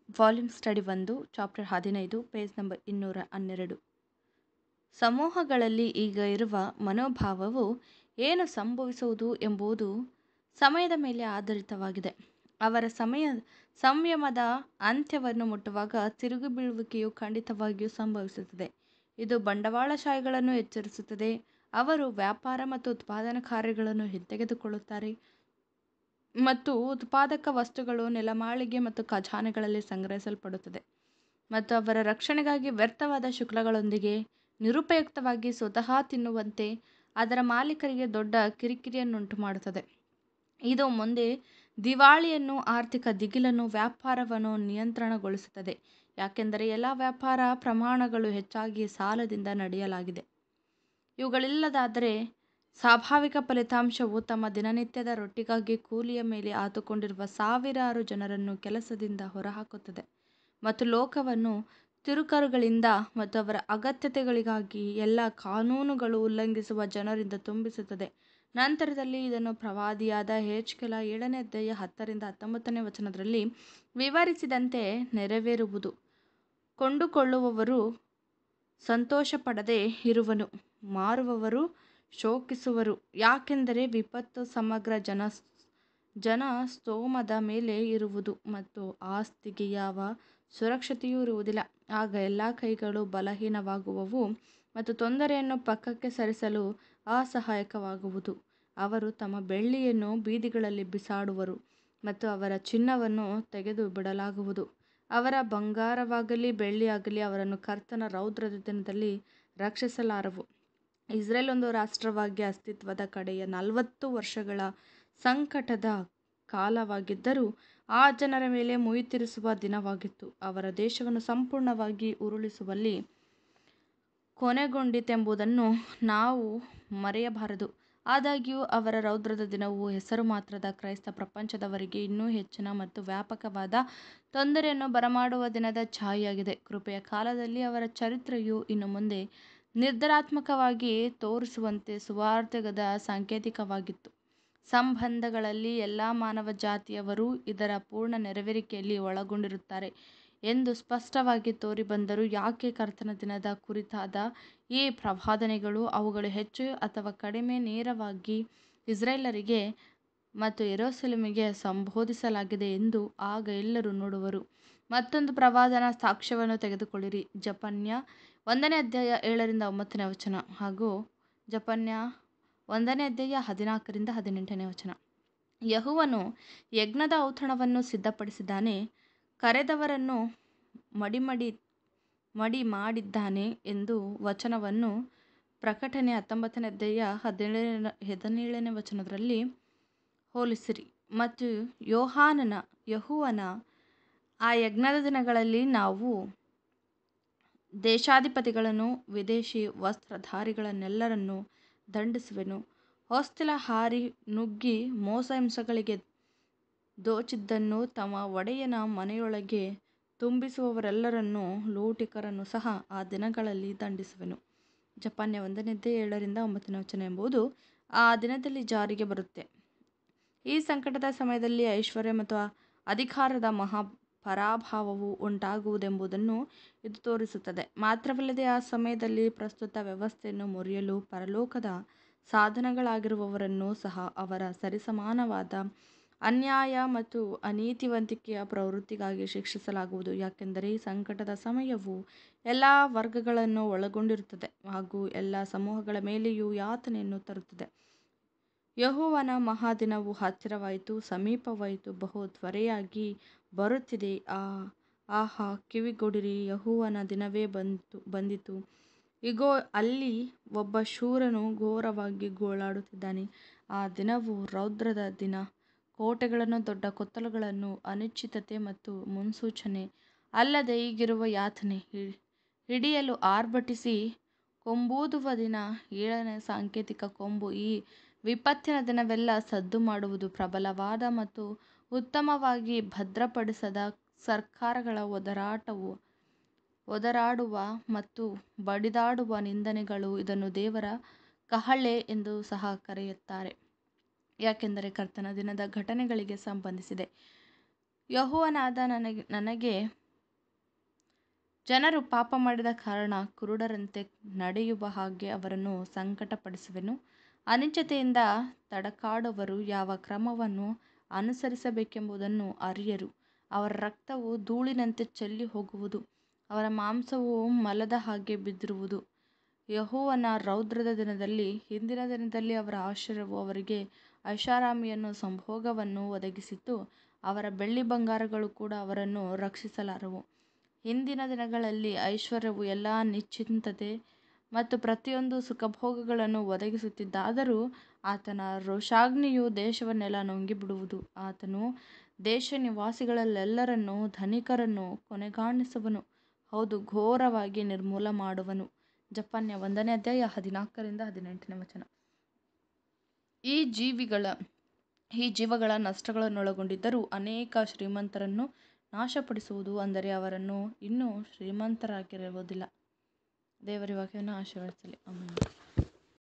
volume study ಒಂದು chapter ಹದಿನೈದು page number ಇನ್ನೂರ ಹನ್ನೆರಡು ಸಮೂಹಗಳಲ್ಲಿ ಈಗ ಇರುವ ಮನೋಭಾವವು ಏನು ಸಂಭವಿಸುವುದು ಎಂಬುದು ಸಮಯದ ಮೇಲೆ ಆಧಾರಿತವಾಗಿದೆ ಅವರ ಸಮಯ ಸಂಯಮದ ಅಂತ್ಯವನ್ನು ಮುಟ್ಟುವಾಗ ತಿರುಗಿ ಬೀಳುವಿಕೆಯು ಖಂಡಿತವಾಗಿಯೂ ಸಂಭವಿಸುತ್ತದೆ ಇದು ಬಂಡವಾಳಶಾಹಿಗಳನ್ನು ಎಚ್ಚರಿಸುತ್ತದೆ ಅವರು ವ್ಯಾಪಾರ ಮತ್ತು ಉತ್ಪಾದನಾ ಕಾರ್ಯಗಳನ್ನು ಹಿಂತೆಗೆದುಕೊಳ್ಳುತ್ತಾರೆ ಮತ್ತು ಉತ್ಪಾದಕ ವಸ್ತುಗಳು ನೆಲಮಾಳಿಗೆ ಮತ್ತು ಖಜಾನೆಗಳಲ್ಲಿ ಸಂಗ್ರಹಿಸಲ್ಪಡುತ್ತದೆ ಮತ್ತು ಅವರ ರಕ್ಷಣೆಗಾಗಿ ವ್ಯರ್ಥವಾದ ಶುಲ್ಕಗಳೊಂದಿಗೆ ನಿರುಪಯುಕ್ತವಾಗಿ ಸ್ವತಃ ತಿನ್ನುವಂತೆ ಅದರ ಮಾಲೀಕರಿಗೆ ದೊಡ್ಡ ಕಿರಿಕಿರಿಯನ್ನುಂಟು ಮಾಡುತ್ತದೆ ಇದು ಮುಂದೆ ದಿವಾಳಿಯನ್ನು ಆರ್ಥಿಕ ದಿಗಿಲನ್ನು ವ್ಯಾಪಾರವನ್ನು ನಿಯಂತ್ರಣಗೊಳಿಸುತ್ತದೆ ಯಾಕೆಂದರೆ ಎಲ್ಲ ವ್ಯಾಪಾರ ಪ್ರಮಾಣಗಳು ಹೆಚ್ಚಾಗಿ ಸಾಲದಿಂದ ನಡೆಯಲಾಗಿದೆ ಇವುಗಳಿಲ್ಲದಾದರೆ ಸ್ವಾಭಾವಿಕ ಫಲಿತಾಂಶವು ತಮ್ಮ ದಿನನಿತ್ಯದ ರೊಟ್ಟಿಗಾಗಿ ಕೂಲಿಯ ಮೇಲೆ ಆತುಕೊಂಡಿರುವ ಸಾವಿರಾರು ಜನರನ್ನು ಕೆಲಸದಿಂದ ಹೊರಹಾಕುತ್ತದೆ ಮತ್ತು ಲೋಕವನ್ನು ತಿರುಕರುಗಳಿಂದ ಮತ್ತು ಅವರ ಅಗತ್ಯತೆಗಳಿಗಾಗಿ ಎಲ್ಲ ಕಾನೂನುಗಳು ಉಲ್ಲಂಘಿಸುವ ಜನರಿಂದ ತುಂಬಿಸುತ್ತದೆ ನಂತರದಲ್ಲಿ ಇದನ್ನು ಪ್ರವಾದಿಯಾದ ಹೆಚ್ಕೆಲ ಏಳನೇ ಅಧ್ಯಾಯ ಹತ್ತರಿಂದ ಹತ್ತೊಂಬತ್ತನೇ ವಚನದಲ್ಲಿ ವಿವರಿಸಿದಂತೆ ನೆರವೇರುವುದು ಕೊಂಡುಕೊಳ್ಳುವವರು ಸಂತೋಷಪಡದೆ ಇರುವನು ಮಾರುವವರು ಶೋಕಿಸುವರು ಯಾಕೆಂದರೆ ವಿಪತ್ತು ಸಮಗ್ರ ಜನ ಜನ ಸ್ತೋಮದ ಮೇಲೆ ಇರುವುದು ಮತ್ತು ಆಸ್ತಿಗೆ ಯಾವ ಸುರಕ್ಷತೆಯೂ ಇರುವುದಿಲ್ಲ ಆಗ ಎಲ್ಲ ಕೈಗಳು ಬಲಹೀನವಾಗುವವು ಮತ್ತು ತೊಂದರೆಯನ್ನು ಪಕ್ಕಕ್ಕೆ ಸರಿಸಲು ಅಸಹಾಯಕವಾಗುವುದು ಅವರು ತಮ್ಮ ಬೆಳ್ಳಿಯನ್ನು ಬೀದಿಗಳಲ್ಲಿ ಬಿಸಾಡುವರು ಮತ್ತು ಅವರ ಚಿನ್ನವನ್ನು ತೆಗೆದು ಬಿಡಲಾಗುವುದು ಅವರ ಬಂಗಾರವಾಗಲಿ ಬೆಳ್ಳಿಯಾಗಲಿ ಅವರನ್ನು ಕರ್ತನ ರೌದ್ರದ ದಿನದಲ್ಲಿ ರಕ್ಷಿಸಲಾರವು ಇಸ್ರೇಲ್ ಒಂದು ರಾಷ್ಟ್ರವಾಗಿ ಅಸ್ತಿತ್ವದ ಕಡೆಯ ನಲವತ್ತು ವರ್ಷಗಳ ಸಂಕಟದ ಕಾಲವಾಗಿದ್ದರೂ ಆ ಜನರ ಮೇಲೆ ಮುಯ್ಯಿತೀರಿಸುವ ದಿನವಾಗಿತ್ತು ಅವರ ದೇಶವನ್ನು ಸಂಪೂರ್ಣವಾಗಿ ಉರುಳಿಸುವಲ್ಲಿ ಕೊನೆಗೊಂಡಿತೆಂಬುದನ್ನು ನಾವು ಮರೆಯಬಾರದು ಆದಾಗ್ಯೂ ಅವರ ರೌದ್ರದ ದಿನವು ಹೆಸರು ಮಾತ್ರದ ಕ್ರೈಸ್ತ ಪ್ರಪಂಚದವರಿಗೆ ಇನ್ನೂ ಹೆಚ್ಚಿನ ಮತ್ತು ವ್ಯಾಪಕವಾದ ತೊಂದರೆಯನ್ನು ಬರಮಾಡುವ ದಿನದ ಛಾಯೆಯಾಗಿದೆ ಕೃಪೆಯ ಕಾಲದಲ್ಲಿ ಅವರ ಚರಿತ್ರೆಯು ಇನ್ನು ಮುಂದೆ ನಿರ್ಧಾರಾತ್ಮಕವಾಗಿ ತೋರಿಸುವಂತೆ ಸುವಾರ್ತೆಗದ ಸಾಂಕೇತಿಕವಾಗಿತ್ತು ಸಂಬಂಧಗಳಲ್ಲಿ ಎಲ್ಲ ಮಾನವ ಜಾತಿಯವರೂ ಇದರ ಪೂರ್ಣ ನೆರವೇರಿಕೆಯಲ್ಲಿ ಒಳಗೊಂಡಿರುತ್ತಾರೆ ಎಂದು ಸ್ಪಷ್ಟವಾಗಿ ತೋರಿಬಂದರೂ ಯಾಕೆ ಕರ್ತನ ದಿನದ ಕುರಿತಾದ ಈ ಪ್ರವಾದನೆಗಳು ಅವುಗಳು ಹೆಚ್ಚು ಅಥವಾ ಕಡಿಮೆ ನೇರವಾಗಿ ಇಸ್ರಾಯೇಲರಿಗೆ ಮತ್ತು ಯೆರೂಸಲೇಮಿಗೆ ಸಂಬೋಧಿಸಲಾಗಿದೆ ಎಂದು ಆಗ ಎಲ್ಲರೂ ನೋಡುವರು ಮತ್ತೊಂದು ಪ್ರವಾದನಾ ಸಾಕ್ಷ್ಯವನ್ನು ತೆಗೆದುಕೊಳ್ಳಿರಿ ಜಪನ್ಯ ಒಂದನೇ ಅಧ್ಯಾಯ ಏಳರಿಂದ ಒಂಬತ್ತನೇ ವಚನ ಹಾಗೂ ಜಪನ್ಯ ಒಂದನೇ ಅಧ್ಯಾಯ ಹದಿನಾಲ್ಕರಿಂದ ಹದಿನೆಂಟನೇ ವಚನ ಯಹುವನು ಯಜ್ಞದ ಔತಣವನ್ನು ಸಿದ್ಧಪಡಿಸಿದ್ದಾನೆ ಕರೆದವರನ್ನು ಮಡಿಮಡಿ ಮಡಿ ಮಾಡಿದ್ದಾನೆ ಎಂದು ವಚನವನ್ನು ಪ್ರಕಟಣೆ ಹತ್ತೊಂಬತ್ತನೇ ಅಧ್ಯಾಯ ಹದಿನೇಳನೇ ಹದಿನೇಳನೇ ವಚನದಲ್ಲಿ ಹೋಲಿಸಿರಿ ಮತ್ತು ಯೋಹಾನನ ಯಹುವನ ಆ ಯಜ್ಞದ ದಿನಗಳಲ್ಲಿ ನಾವು ದೇಶಾಧಿಪತಿಗಳನ್ನು ವಿದೇಶಿ ವಸ್ತ್ರಧಾರಿಗಳನ್ನೆಲ್ಲರನ್ನು ದಂಡಿಸುವೆನು ಹೊಸ್ತಿಲ ಹಾರಿ ನುಗ್ಗಿ ಮೋಸ ಹಿಂಸೆಗಳಿಗೆ ದೋಚಿದ್ದನ್ನು ತಮ್ಮ ಒಡೆಯನ ಮನೆಯೊಳಗೆ ತುಂಬಿಸುವವರೆಲ್ಲರನ್ನೂ ಲೂಟಿಕರನ್ನು ಸಹ ಆ ದಿನಗಳಲ್ಲಿ ದಂಡಿಸುವೆನು ಜಪಾನ್ಯ ಒಂದನೇದೇ ಏಳರಿಂದ ಒಂಬತ್ತನೇ ವಚನ ಎಂಬುದು ಆ ದಿನದಲ್ಲಿ ಜಾರಿಗೆ ಬರುತ್ತೆ ಈ ಸಂಕಟದ ಸಮಯದಲ್ಲಿ ಐಶ್ವರ್ಯ ಮತ್ತು ಅಧಿಕಾರದ ಮಹಾ ಪರಾಭಾವವು ಉಂಟಾಗುವುದೆಂಬುದನ್ನು ಇದು ತೋರಿಸುತ್ತದೆ ಮಾತ್ರವಲ್ಲದೆ ಆ ಸಮಯದಲ್ಲಿ ಪ್ರಸ್ತುತ ವ್ಯವಸ್ಥೆಯನ್ನು ಮುರಿಯಲು ಪರಲೋಕದ ಸಾಧನಗಳಾಗಿರುವವರನ್ನು ಸಹ ಅವರ ಸರಿಸಮಾನವಾದ ಅನ್ಯಾಯ ಮತ್ತು ಅನೀತಿವಂತಿಕೆಯ ಪ್ರವೃತ್ತಿಗಾಗಿ ಶಿಕ್ಷಿಸಲಾಗುವುದು ಯಾಕೆಂದರೆ ಈ ಸಂಕಟದ ಸಮಯವು ಎಲ್ಲ ವರ್ಗಗಳನ್ನು ಒಳಗೊಂಡಿರುತ್ತದೆ ಹಾಗೂ ಎಲ್ಲ ಸಮೂಹಗಳ ಮೇಲೆಯೂ ಯಾತನೆಯನ್ನು ತರುತ್ತದೆ ಯೆಹೋವನ ಮಹಾದಿನವು ಹತ್ತಿರವಾಯಿತು ಸಮೀಪವಾಯಿತು ಬಹು ತ್ವರೆಯಾಗಿ ಬರುತ್ತಿದೆ ಆ ಆಹಾ ಕಿವಿಗೊಡಿರಿ ಯೆಹೋವನ ದಿನವೇ ಬಂತು ಬಂದಿತು ಇಗೋ ಅಲ್ಲಿ ಒಬ್ಬ ಶೂರನು ಘೋರವಾಗಿ ಗೋಳಾಡುತ್ತಿದ್ದಾನೆ ಆ ದಿನವು ರೌದ್ರದ ದಿನ ಕೋಟೆಗಳನ್ನು ದೊಡ್ಡ ಕೊತ್ತಲುಗಳನ್ನು ಅನಿಶ್ಚಿತತೆ ಮತ್ತು ಮುನ್ಸೂಚನೆ ಅಲ್ಲದೆ ಈಗಿರುವ ಯಾತನೆ ಹಿಡಿಯಲು ಆರ್ಭಟಿಸಿ ಕೊಂಬೂದುವ ದಿನ ಏಳನೇ ಸಾಂಕೇತಿಕ ಕೊಂಬು ಈ ವಿಪತ್ತಿನ ದಿನವೆಲ್ಲ ಸದ್ದು ಮಾಡುವುದು ಪ್ರಬಲವಾದ ಮತ್ತು ಉತ್ತಮವಾಗಿ ಭದ್ರಪಡಿಸದ ಸರ್ಕಾರಗಳ ಒದರಾಟವು ಒದರಾಡುವ ಮತ್ತು ಬಡಿದಾಡುವ ನಿಂದನೆಗಳು ಇದನ್ನು ದೇವರ ಕಹಳೆ ಎಂದು ಸಹ ಕರೆಯುತ್ತಾರೆ ಯಾಕೆಂದರೆ ಕರ್ತನ ದಿನದ ಘಟನೆಗಳಿಗೆ ಸಂಬಂಧಿಸಿದೆ ಯೆಹೋವನಾದ ನನಗೆ ನನಗೆ ಜನರು ಪಾಪ ಮಾಡಿದ ಕಾರಣ ಕುರುಡರಂತೆ ನಡೆಯುವ ಹಾಗೆ ಅವರನ್ನು ಸಂಕಟಪಡಿಸುವೆನು ಅನಿಶ್ಚಿತೆಯಿಂದ ತಡಕಾಡುವವರು ಯಾವ ಕ್ರಮವನ್ನು ಅನುಸರಿಸಬೇಕೆಂಬುದನ್ನು ಅರಿಯರು ಅವರ ರಕ್ತವು ಧೂಳಿನಂತೆ ಚೆಲ್ಲಿ ಹೋಗುವುದು ಅವರ ಮಾಂಸವು ಮಲದ ಹಾಗೆ ಬಿದ್ದಿರುವುದು ಯೆಹೋವನ ರೌದ್ರದ ದಿನದಲ್ಲಿ ಹಿಂದಿನ ದಿನದಲ್ಲಿ ಅವರ ಆಶ್ರಯವು ಅವರಿಗೆ ಐಷಾರಾಮಿಯನ್ನು ಸಂಭೋಗವನ್ನು ಒದಗಿಸಿತು ಅವರ ಬೆಳ್ಳಿ ಬಂಗಾರಗಳು ಕೂಡ ಅವರನ್ನು ರಕ್ಷಿಸಲಾರವು ಹಿಂದಿನ ದಿನಗಳಲ್ಲಿ ಐಶ್ವರ್ಯವು ಎಲ್ಲ ನಿಶ್ಚಿಂತತೆ ಮತ್ತು ಪ್ರತಿಯೊಂದು ಸುಖಭೋಗಗಳನ್ನು ಒದಗಿಸುತ್ತಿತ್ತಾದರೂ ಆತನ ರೋಷಾಗ್ನಿಯು ದೇಶವನ್ನೆಲ್ಲ ನುಂಗಿಬಿಡುವುದು ಆತನು ದೇಶ ನಿವಾಸಿಗಳಲ್ಲೆಲ್ಲರನ್ನೂ ಧನಿಕರನ್ನು ಕೊನೆಗಾಣಿಸುವನು ಹೌದು ಘೋರವಾಗಿ ನಿರ್ಮೂಲ ಮಾಡುವನು ಜಫನ್ಯ ಒಂದನೇ ಅಧ್ಯಾಯ ಹದಿನಾಲ್ಕರಿಂದ ಹದಿನೆಂಟನೇ ವಚನ ಈ ಜೀವಿಗಳ ಈ ಜೀವಗಳ ನಷ್ಟಗಳನ್ನೊಳಗೊಂಡಿದ್ದರೂ ಅನೇಕ ಶ್ರೀಮಂತರನ್ನು ನಾಶಪಡಿಸುವುದು ಅಂದರೆ ಅವರನ್ನು ಇನ್ನೂ ಶ್ರೀಮಂತರಾಗಿರುವುದಿಲ್ಲ ದೇವರ ವಾಕ್ಯವನ್ನು ಆಶೀರ್ವದಿಸಲಿ ಆಮೇಲೆ